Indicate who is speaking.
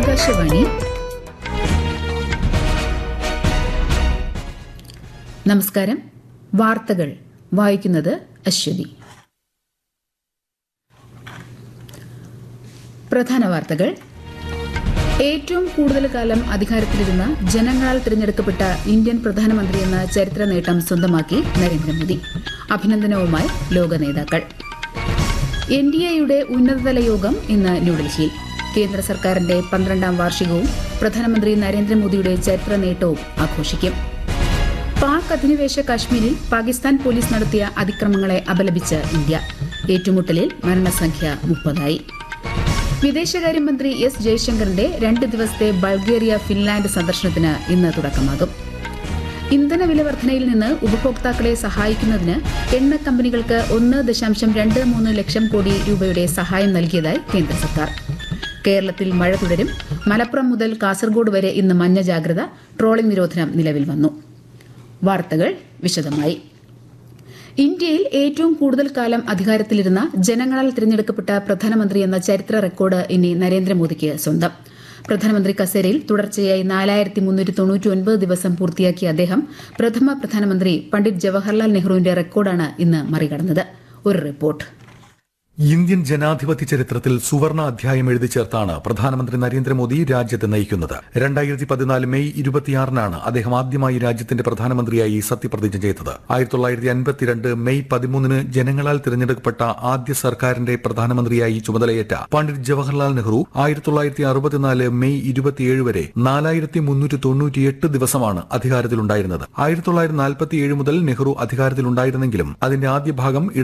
Speaker 1: ആകാശവാണി നമസ്കാരം വാർത്തകൾ വായിക്കുന്നത് അശ്വതി പ്രധാന വാർത്തകൾ ഏറ്റവും കൂടുതൽ കാലം അധികാരത്തിലിരുന്ന ജനങ്ങളാൽ തിരഞ്ഞെടുക്കപ്പെട്ട ഇന്ത്യൻ പ്രധാനമന്ത്രിയെന്ന ചരിത്ര നേട്ടം സ്വന്തമാക്കി നരേന്ദ്രമോദി അഭിനന്ദനവുമായി ലോക നേതാക്കൾ എൻ ഡി എയുടെ ഉന്നതതല യോഗം ഇന്ന് ന്യൂഡൽഹിയിൽ കേന്ദ്ര സർക്കാരിന്റെ പന്ത്രണ്ടാം വാർഷികവും പ്രധാനമന്ത്രി നരേന്ദ്രമോദിയുടെ ചരിത്ര നേട്ടവും ആഘോഷിക്കും പാക് അധിനിവേശ കാശ്മീരിൽ പാകിസ്ഥാൻ പോലീസ് നടത്തിയ അതിക്രമങ്ങളെ അപലപിച്ച് ഇന്ത്യ ഏറ്റുമുട്ടലിൽ മരണസംഖ്യ മുപ്പതായി വിദേശകാര്യമന്ത്രി എസ് ജയശങ്കറിന്റെ രണ്ട് ദിവസത്തെ ബൾഗേറിയ ഫിൻലാൻഡ് സന്ദർശനത്തിന് ഇന്ന് തുടക്കമാകും ഇന്ധന വില വർധനയിൽ നിന്ന് ഉപഭോക്താക്കളെ സഹായിക്കുന്നതിന് എണ്ണ കമ്പനികൾക്ക് ഒന്ന് ദശാംശം രണ്ട് മൂന്ന് ലക്ഷം കോടി രൂപയുടെ സഹായം നൽകിയതായി കേന്ദ്ര സർക്കാർ കേരളത്തിൽ മഴ തുടരും മലപ്പുറം മുതൽ കാസർഗോഡ് വരെ ഇന്ന് മഞ്ഞ ജാഗ്രത ട്രോളിംഗ് നിരോധനം നിലവിൽ വന്നു വാർത്തകൾ വിശദമായി ഇന്ത്യയിൽ ഏറ്റവും കൂടുതൽ കാലം അധികാരത്തിലിരുന്ന ജനങ്ങളാൽ തിരഞ്ഞെടുക്കപ്പെട്ട പ്രധാനമന്ത്രി എന്ന ചരിത്ര റെക്കോർഡ് ഇനി നരേന്ദ്രമോദിക്ക് സ്വന്തം പ്രധാനമന്ത്രി കസേരയിൽ തുടർച്ചയായി നാലായിരത്തി മുന്നൂറ്റി തൊണ്ണൂറ്റി ഒൻപത് ദിവസം പൂർത്തിയാക്കിയ അദ്ദേഹം പ്രഥമ പ്രധാനമന്ത്രി പണ്ഡിറ്റ് ജവഹർലാൽ നെഹ്റുവിന്റെ റെക്കോർഡാണ് ഇന്ന് മറികടന്നത് ഒരു റിപ്പോർട്ട്
Speaker 2: ഇന്ത്യൻ ജനാധിപത്യ ചരിത്രത്തിൽ സുവർണ അധ്യായം എഴുതി ചേർത്താണ് പ്രധാനമന്ത്രി നരേന്ദ്രമോദി രാജ്യത്തെ നയിക്കുന്നത് രണ്ടായിരത്തി പതിനാല് മെയ് ഇരുപത്തിയാറിനാണ് അദ്ദേഹം ആദ്യമായി രാജ്യത്തിന്റെ പ്രധാനമന്ത്രിയായി സത്യപ്രതിജ്ഞ ചെയ്തത് ആയിരത്തി തൊള്ളായിരത്തി അൻപത്തിരണ്ട് മെയ് പതിമൂന്നിന് ജനങ്ങളാൽ തിരഞ്ഞെടുക്കപ്പെട്ട ആദ്യ സർക്കാരിന്റെ പ്രധാനമന്ത്രിയായി ചുമതലയേറ്റ പണ്ഡിറ്റ് ജവഹർലാൽ നെഹ്റു ആയിരത്തി തൊള്ളായിരത്തി അറുപത്തിനാല് മെയ് ഇരുപത്തിയേഴ് വരെ നാലായിരത്തി മുന്നൂറ്റി തൊണ്ണൂറ്റിയെട്ട് ദിവസമാണ് അധികാരത്തിലുണ്ടായിരുന്നത് ആയിരത്തി തൊള്ളായിരത്തി നാൽപ്പത്തിയേഴ് മുതൽ നെഹ്റു അധികാരത്തിലുണ്ടായിരുന്നെങ്കിലും അതിന്റെ ആദ്യ ഭാഗം